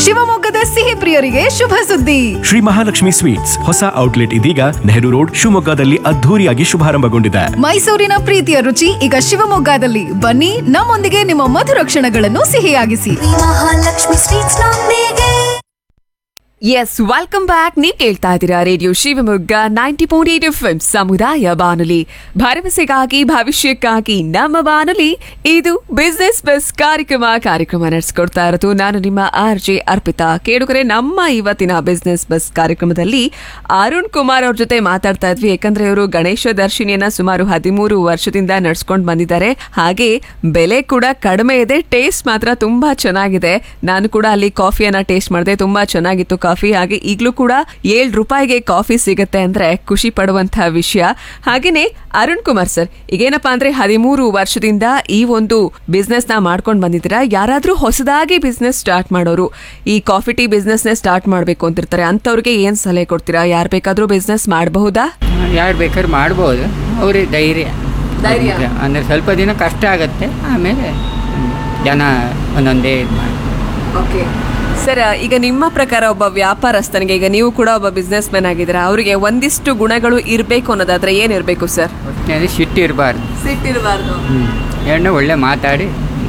ಶಿವಮೊಗ್ಗದ ಸಿಹಿ ಪ್ರಿಯರಿಗೆ ಶುಭ ಸುದ್ದಿ ಶ್ರೀ ಮಹಾಲಕ್ಷ್ಮಿ ಸ್ವೀಟ್ಸ್ ಹೊಸ ಔಟ್ಲೆಟ್ ಇದೀಗ ನೆಹರು ರೋಡ್ ಶಿವಮೊಗ್ಗದಲ್ಲಿ ಅದ್ಧೂರಿಯಾಗಿ ಶುಭಾರಂಭಗೊಂಡಿದೆ ಮೈಸೂರಿನ ಪ್ರೀತಿಯ ರುಚಿ ಈಗ ಶಿವಮೊಗ್ಗದಲ್ಲಿ ಬನ್ನಿ ನಮ್ಮೊಂದಿಗೆ ನಿಮ್ಮ ಮಧುರ ಕ್ಷಣಗಳನ್ನು ಸಿಹಿಯಾಗಿಸಿ ಮಹಾಲಕ್ಷ್ಮಿ ಸ್ವೀಟ್ಸ್ ನೊಂದಿಗೆ ಎಸ್ ವೆಲ್ಕಮ್ ಬ್ಯಾಕ್ ನೀವು ಕೇಳ್ತಾ ಇದ್ದೀರಾ radio Shivamogga ninety point eight F ಸಮುದಾಯ ಬಾನುಲಿ ಭರವಸೆಗಾಗಿ ಭವಿಷ್ಯಕ್ಕಾಗಿ ನಮ್ಮ ಬಾನುಲಿ ಇದು ಬಿಸ್ನೆಸ್ ಬಸ್ ಕಾರ್ಯಕ್ರಮ ಕಾರ್ಯಕ್ರಮ ನಡೆಸ್ಕೊಡ್ತಾ ಇರೋದು ನಾನು ನಿಮ್ಮ ಆರ್ ಜೆ ಅರ್ಪಿತಾ ಕೇಳುಗರೆ ನಮ್ಮ ಇವತ್ತಿನ ಬಿಸ್ನೆಸ್ ಬಸ್ ಕಾರ್ಯಕ್ರಮದಲ್ಲಿ ಅರುಣ್ ಕುಮಾರ್ ಅವ್ರ ಜೊತೆ ಮಾತಾಡ್ತಾ ಇದ್ವಿ ಯಾಕಂದ್ರೆ ಇವರು ಗಣೇಶ ದರ್ಶಿನಿಯನ್ನ ಸುಮಾರು ಹದಿಮೂರು ವರ್ಷದಿಂದ ನಡ್ಸ್ಕೊಂಡು ಬಂದಿದ್ದಾರೆ ಹಾಗೆ ಬೆಲೆ ಕೂಡ ಕಡಿಮೆ ಇದೆ ಟೇಸ್ಟ್ ಮಾತ್ರ ತುಂಬಾ ಚೆನ್ನಾಗಿದೆ ನಾನು ಕೂಡ ಅಲ್ಲಿ ಕಾಫಿಯನ್ನ ಟೇಸ್ಟ್ ಮಾಡಿದೆ ತುಂಬಾ ಚೆನ್ನಾಗಿತ್ತು ಕಾಫಿ ಹಾಗೆ ಈಗಲೂ ಕೂಡ ಏಳು ರೂಪಾಯಿಗೆ ಕಾಫಿ ಸಿಗುತ್ತೆ ಅಂದ್ರೆ ಖುಷಿ ಪಡುವಂತಹ ವಿಷಯ ಹಾಗೇನೆ ಅರುಣ್ ಕುಮಾರ್ ಸರ್ ಈಗೇನಪ್ಪಾ ಅಂದ್ರೆ ಹದಿಮೂರು ವರ್ಷದಿಂದ ಈ ಒಂದು ಬಿಸ್ನೆಸ್ ನ ಮಾಡ್ಕೊಂಡು ಬಂದಿದ್ದೀರಾ ಯಾರಾದ್ರೂ ಹೊಸದಾಗಿ ಬಿಸ್ನೆಸ್ ಸ್ಟಾರ್ಟ್ ಮಾಡೋರು ಈ ಕಾಫಿ ಟೀ ಬಿಸ್ನೆಸ್ ನೇ ಸ್ಟಾರ್ಟ್ ಮಾಡ್ಬೇಕು ಅಂತಿರ್ತಾರೆ ಅಂತವ್ರಿಗೆ ಏನ್ ಸಲಹೆ ಕೊಡ್ತೀರಾ ಯಾರು ಬೇಕಾದ್ರೂ ಬಿಸ್ನೆಸ್ ಮಾಡಬಹುದಾ ಯಾರು ಬೇಕಾದ್ರೂ ಮಾಡ್ಬೋದು ಅವ್ರಿಗೆ ಧೈರ್ಯ ಧೈರ್ಯ. ಅಂದರೆ ಸ್ವಲ್ಪ ದಿನ ಕಷ್ಟ ಆಗುತ್ತೆ ಆಮೇಲೆ ಹ್ಮ್, ಜನ ಒಂದೊಂದೇ ಇದು ಮಾಡಿ ಓಕೆ ಸರ್ ಈಗ ನಿಮ್ಮ ಪ್ರಕಾರ ಒಬ್ಬ ವ್ಯಾಪಾರಸ್ಥನಿಗೆ ಈಗ ನೀವು ಕೂಡ ಒಬ್ಬ ಬಿಸ್ನೆಸ್ ಮ್ಯಾನ್ ಆಗಿದ್ದೀರಾ ಅವರಿಗೆ ಒಂದಿಷ್ಟು ಗುಣಗಳು ಇರಬೇಕು ಅನ್ನೋದಾದ್ರೆ ಏನಿರಬೇಕು ಸರ್ ಒಟ್ಟಿನಲ್ಲಿ ಸಿಟ್ಟು ಇರಬಾರ್ದು ಸಿಟ್ಟಿರಬಾರ್ದು ಎರಡನೇ ಒಳ್ಳೆ ಮಾತಾಡಿ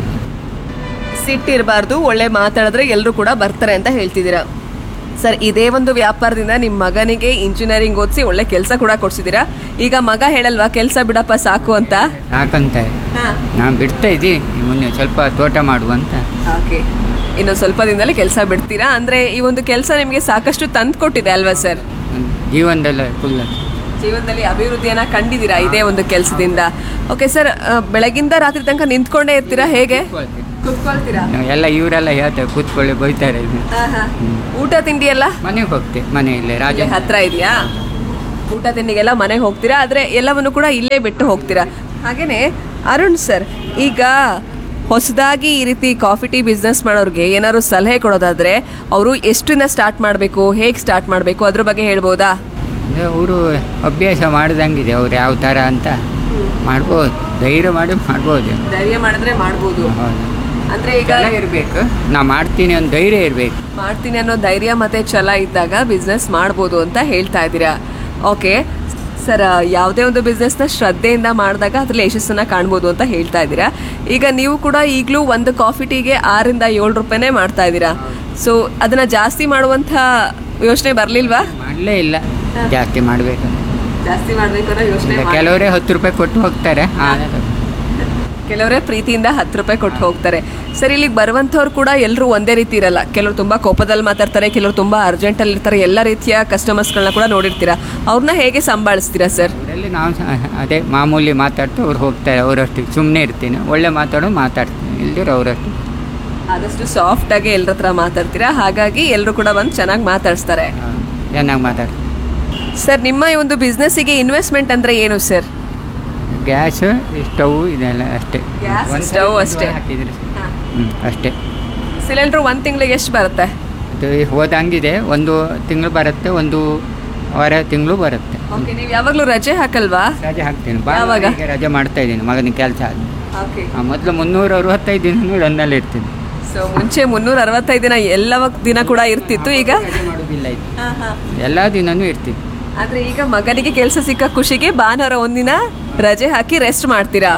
ಸಿಟ್ಟಿರಬಾರ್ದು ಒಳ್ಳೆ ಮಾತಾಡಿದ್ರೆ ಎಲ್ಲರೂ ಕೂಡ ಬರ್ತಾರೆ ಅಂತ ಹೇಳ್ತಿದ್ದೀರಾ ಸರ್ ಇದೇ ಒಂದು ವ್ಯಾಪಾರದಿಂದ ನಿಮ್ಮ ಮಗನಿಗೆ ಇಂಜಿನಿಯರಿಂಗ್ ಓದಿಸಿ ಒಳ್ಳೆ ಕೆಲಸ ಕೂಡ ಕೊಡ್ಸಿದ್ದೀರಾ ಈಗ ಮಗ ಹೇಳಲ್ವಾ ಕೆಲಸ ಬಿಡಪ್ಪ ಸಾಕು ಅಂತ ಸಾಕಂತಾರೆ ನಾನು ಬಿಡ್ತಾ ಇದ್ದೀನಿ ಮುಂದೆ ಸ್ವಲ್ಪ ತೋಟ ಮಾಡುವಂತ ಓಕೆ ಇನ್ನು ಸ್ವಲ್ಪ ದಿನದಲ್ಲಿ ಕೆಲಸ ಬಿಡ್ತೀರಾ ಅಂದ್ರೆ ಈ ಒಂದು ಕೆಲಸ ನಿಮಗೆ ಸಾಕಷ್ಟು ತಂದು ಕೊಟ್ಟಿದೆ ಅಲ್ವಾ ಸರ್ ಜೀವನದಲ್ಲ ಫುಲ್ ಜೀವನದಲ್ಲಿ ಅಭಿವೃದ್ಧಿಯನ್ನ ಕಂಡಿದ್ದೀರಾ ಇದೇ ಒಂದು ಕೆಲಸದಿಂದ ಓಕೆ ಸರ್ ಬೆಳಗಿಂದ ರಾತ್ರಿ ತನಕ ನಿಂತ್ಕೊಂಡೇ ಇರ್ತೀರಾ ಹೇಗೆ ಕುತ್ಕೊಳ್ತೀರಾ ಎಲ್ಲ ಇವರೆಲ್ಲ ಹೇಳ್ತಾರೆ ಕೂತ್ಕೊಳ್ಳಿ ಬೈತಾರೆ ಊಟ ತಿಂಡಿ ಎಲ್ಲ ಮನೆಗೆ ಹೋಗ್ತೆ ಮನೆಯಲ್ಲೇ ರಾಜ ಇಲ್ಲೇ ಹತ್ರ ಇದೆಯಾ ಊಟ ತಿಂಡಿಗೆಲ್ಲ ಮನೆಗೆ ಹೋಗ್ತೀರಾ ಆದ್ರೆ ಎಲ್ಲವನ್ನು ಕೂಡ ಇಲ್ಲೇ ಬಿಟ್ಟು ಹೋಗ್ತೀರಾ ಹಾಗೇನೆ ಅರುಣ್ ಸರ್ ಈಗ ಹೊಸದಾಗಿ ಈ ರೀತಿ ಕಾಫಿ ಟೀ ಬಿಸ್ನೆಸ್ ಮಾಡೋರಿಗೆ ಏನಾದ್ರು ಸಲಹೆ ಕೊಡೋದಾದ್ರೆ ಅವರು ಎಷ್ಟರಿಂದ ಸ್ಟಾರ್ಟ್ ಮಾಡಬೇಕು ಹೇಗೆ ಸ್ಟಾರ್ಟ್ ಮಾಡಬೇಕು ಅದ್ರ ಬಗ್ಗೆ ಹೇಳ್ಬೋದಾ ಅವರು ಅಭ್ಯಾಸ ಮಾಡ್ದಂಗಿದೆ ಅವ್ರು ಯಾವ ಥರ ಅಂತ ಮಾಡ್ಬೋದು ಧೈರ್ಯ ಮಾಡಿ ಮಾಡ್ಬೋದು ಧೈರ್ಯ ಮಾಡಿದ್ರೆ ಮಾಡ್ಬೋದು ಹೌದು ಅಂದ್ರೆ ಈಗ ಛಲ ಇರಬೇಕು ನಾ ಮಾಡ್ತೀನಿ ಒಂದು ಧೈರ್ಯ ಇರಬೇಕು ಮಾಡ್ತೀನಿ ಅನ್ನೋ ಧೈರ್ಯ ಮತ್ತೆ ಛಲ ಇದ್ದಾಗ ಬಿಸ್ನೆಸ್ ಮಾಡ್ಬೋದು ಅಂತ ಹೇಳ್ತಾ ಇದ್ದೀರಾ ಓಕೆ ಸರ್ ಯಾವುದೇ ಒಂದು ಬಿಸ್ನೆಸ್ನ ಶ್ರದ್ಧೆಯಿಂದ ಮಾಡಿದಾಗ ಅದ್ರಲ್ಲಿ ಯಶಸ್ಸನ್ನ ಕಾಣ್ಬೋದು ಅಂತ ಹೇಳ್ತಾ ಇದ್ದೀರಾ ಈಗ ನೀವು ಕೂಡ ಈಗಲೂ ಒಂದು ಕಾಫಿ ಟೀಗೆ ಆರರಿಂದ ಏಳು ರೂಪಾಯಿನೇ ಮಾಡ್ತಾ ಇದ್ದೀರಾ ಸೊ ಅದನ್ನ ಜಾಸ್ತಿ ಮಾಡುವಂಥ ಯೋಚನೆ ಬರಲಿಲ್ವಾ ಮಾಡಲೇ ಇಲ್ಲ ಜಾಸ್ತಿ ಮಾಡಬೇಕು ಜಾಸ್ತಿ ಮಾಡಬೇಕು ಅನ್ನೋ ಯೋಚನೆ ಕೆಲವರೇ ಹತ್ತು ರೂಪಾಯಿ ಕೊಟ್ಟು ಹೋಗ್ತಾರೆ ಆ, ಕೆಲವರೇ ಪ್ರೀತಿಯಿಂದ ಹತ್ತು ರೂಪಾಯಿ ಕೊಟ್ಟು ಹೋಗ್ತಾರೆ ಸರ್ ಇಲ್ಲಿಗೆ ಬರುವಂಥವ್ರು ಕೂಡ ಎಲ್ಲರೂ ಒಂದೇ ರೀತಿ ಇರಲ್ಲ ಕೆಲವರು ತುಂಬ ಕೋಪದಲ್ಲಿ ಮಾತಾಡ್ತಾರೆ ಕೆಲವರು ತುಂಬ ಅರ್ಜೆಂಟಲ್ಲಿ ಇರ್ತಾರೆ ಎಲ್ಲ ರೀತಿಯ ಕಸ್ಟಮರ್ಸ್ಗಳನ್ನ ಕೂಡ ನೋಡಿರ್ತೀರಾ ಅವ್ರನ್ನ ಹೇಗೆ ಸಂಭಾಳಿಸ್ತೀರಾ ಸರ್ ಅವರಲ್ಲಿ ನಾವು ಸಹ ಅದೇ ಮಾಮೂಲಿ ಮಾತಾಡ್ತಾ ಅವ್ರು ಹೋಗ್ತಾರೆ ಅವರಷ್ಟು ಸುಮ್ಮನೆ ಇರ್ತೀನಿ ಒಳ್ಳೆ ಮಾತಾಡೋದು ಮಾತಾಡ್ತೀನಿ ಇಲ್ದಿರೋ ಅವರಷ್ಟು ಆದಷ್ಟು ಸಾಫ್ಟ್ ಆಗಿ ಎಲ್ಲರ ಹತ್ರ ಮಾತಾಡ್ತೀರಾ ಹಾಗಾಗಿ ಎಲ್ಲರೂ ಕೂಡ ಬಂದು ಚೆನ್ನಾಗಿ ಮಾತಾಡಿಸ್ತಾರೆ ಚೆನ್ನಾಗಿ ಮಾತಾಡ್ತೀನಿ ಸರ್ ನಿಮ್ಮ ಈ ಒಂದು ಬಿಸ್ನೆಸ್ಸಿಗೆ ಇನ್ವೆಸ್ಟ್ಮೆಂಟ್ ಅಂದ್ರೆ ಏನು ಸರ್ ಗ್ಯಾಸ್ ಸ್ಟವ್ ಇದೆಲ್ಲ ಅಷ್ಟೇ Gas, ಒಂದು stove ಸಲ ಅಷ್ಟೇ. ಹಾಕಿದ್ರೆ ಹ್ಞೂ ಅಷ್ಟೇ ಸಿಲಿಂಡ್ರ್ ಒಂದು ತಿಂಗಳಿಗೆ ಎಷ್ಟು ಬರುತ್ತೆ ಅದು ಹೋದಂಗಿದೆ ಒಂದು ತಿಂಗಳು ಬರುತ್ತೆ ಒಂದು ವಾರ ತಿಂಗಳು ಬರುತ್ತೆ ಓಕೆ ನೀವು ಯಾವಾಗಲೂ ರಜೆ ಹಾಕಲ್ವಾ ರಜೆ ಹಾಕ್ತೀನಿ ಯಾವಾಗ? ಭಾನುವಾರ ರಜೆ ಮಾಡ್ತಾ ಇದ್ದೀನಿ ಮಗನ ಕೆಲಸ ಆದ ಓಕೆ ಮೊದಲು ಮುನ್ನೂರ ಅರವತ್ತೈದು ದಿನ ರನ್ನಲ್ಲಿ ಇರ್ತೀನಿ ಸೊ ಮುಂಚೆ ಮುನ್ನೂರ ಅರವತ್ತೈದು ದಿನ ಎಲ್ಲ ದಿನ ಕೂಡ ಇರ್ತಿತ್ತು ಈಗ ರಜೆ ಮಾಡೋದಿಲ್ಲ ಇದು ಎಲ್ಲ ದಿನನೂ ಇರ್ತೀನಿ ಆದ್ರೆ ಈಗ ಮಗನಿಗೆ ಕೆಲಸ ಸಿಕ್ಕ ಖುಷಿಗೆ ಭಾನುವಾರ ಒಂದಿನ ರಜೆ ಹಾಕಿ ರೆಸ್ಟ್ ಮಾಡ್ತೀರಾ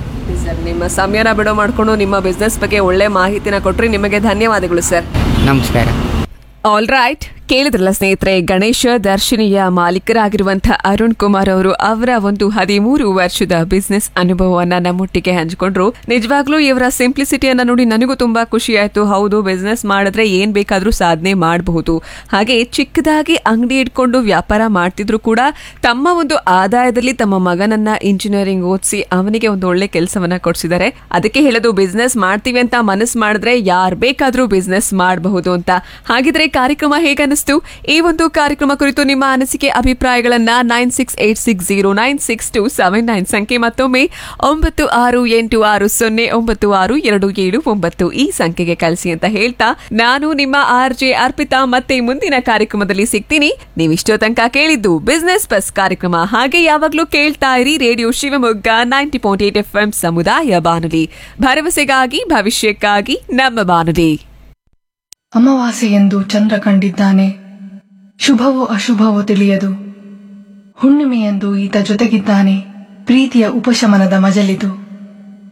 ಸರ್ ನಿಮ್ಮ ಸಮಯನ ಬಿಡೋ ಮಾಡ್ಕೊಂಡು ನಿಮ್ಮ ಬಿಸ್ನೆಸ್ ಬಗ್ಗೆ ಒಳ್ಳೆ ಮಾಹಿತಿನ ಕೊಟ್ರಿ ನಿಮಗೆ ಧನ್ಯವಾದಗಳು ಸರ್ ನಮಸ್ಕಾರ ಆಲ್ ರೈಟ್ ಕೇಳಿದ್ರಲ್ಲ ಸ್ನೇಹಿತರೆ ಗಣೇಶ ದರ್ಶಿನಿಯ ಮಾಲೀಕರಾಗಿರುವಂತಹ ಅರುಣ್ ಕುಮಾರ್ ಅವರು ಅವರ ಒಂದು ಹದಿಮೂರು ವರ್ಷದ ಬಿಸ್ನೆಸ್ ಅನುಭವವನ್ನ ನಮ್ಮೊಟ್ಟಿಗೆ ಹಂಚಿಕೊಂಡ್ರು ನಿಜವಾಗ್ಲೂ ಇವರ ಸಿಂಪ್ಲಿಸಿಟಿಯನ್ನ ನೋಡಿ ನನಗೂ ತುಂಬಾ ಖುಷಿ ಆಯ್ತು ಹೌದು ಬಿಸ್ನೆಸ್ ಮಾಡಿದ್ರೆ ಏನ್ ಬೇಕಾದ್ರೂ ಸಾಧನೆ ಮಾಡಬಹುದು ಹಾಗೆ ಚಿಕ್ಕದಾಗಿ ಅಂಗಡಿ ಇಟ್ಕೊಂಡು ವ್ಯಾಪಾರ ಮಾಡ್ತಿದ್ರು ಕೂಡ ತಮ್ಮ ಒಂದು ಆದಾಯದಲ್ಲಿ ತಮ್ಮ ಮಗನನ್ನ ಇಂಜಿನಿಯರಿಂಗ್ ಓದಿಸಿ ಅವನಿಗೆ ಒಂದು ಒಳ್ಳೆ ಕೆಲಸವನ್ನ ಕೊಡ್ಸಿದ್ದಾರೆ ಅದಕ್ಕೆ ಹೇಳೋದು ಬಿಸ್ನೆಸ್ ಮಾಡ್ತೀವಿ ಅಂತ ಮನಸ್ಸು ಮಾಡಿದ್ರೆ ಯಾರ್ ಬೇಕಾದ್ರೂ ಬಿಸ್ನೆಸ್ ಮಾಡಬಹುದು ಅಂತ ಹಾಗಿದ್ರೆ ಕಾರ್ಯಕ್ರಮ ಹೇಗನ್ನಿಸ್ತು ಈ ಒಂದು ಕಾರ್ಯಕ್ರಮ ಕುರಿತು ನಿಮ್ಮ ಅನಿಸಿಕೆ ಅಭಿಪ್ರಾಯಗಳನ್ನ nine six eight six zero nine six two seven nine ಸಂಖ್ಯೆ ಮತ್ತೊಮ್ಮೆ ಒಂಬತ್ತು ಆರು ಎಂಟು ಆರು ಸೊನ್ನೆ ಒಂಬತ್ತು ಆರು ಎರಡು ಏಳು ಒಂಬತ್ತು ಈ ಸಂಖ್ಯೆಗೆ ಕಳಿಸಿ ಅಂತ ಹೇಳ್ತಾ ನಾನು ನಿಮ್ಮ ಆರ್ ಜೆ ಅರ್ಪಿತಾ ಮತ್ತೆ ಮುಂದಿನ ಕಾರ್ಯಕ್ರಮದಲ್ಲಿ ಸಿಗ್ತೀನಿ ನೀವು ಇಷ್ಟೋ ತನಕ ಕೇಳಿದ್ದು ಬಿಸ್ನೆಸ್ ಬಸ್ ಕಾರ್ಯಕ್ರಮ ಹಾಗೆ ಯಾವಾಗ್ಲೂ ಕೇಳ್ತಾ ಇರಿ radio Shivamogga ninety point eight F M ಸಮುದಾಯ ಬಾನುಲಿ ಭರವಸೆಗಾಗಿ ಭವಿಷ್ಯಕ್ಕಾಗಿ ನಮ್ಮ ಬಾನುಲಿ ಅಮಾವಾಸ್ಯೆಯೆಂದು ಚಂದ್ರ ಕಂಡಿದ್ದಾನೆ ಶುಭವೋ ಅಶುಭವೋ ತಿಳಿಯದು ಹುಣ್ಣಿಮೆಯೆಂದು ಈತ ಜೊತೆಗಿದ್ದಾನೆ ಪ್ರೀತಿಯ ಉಪಶಮನದ ಮಜಲಿದು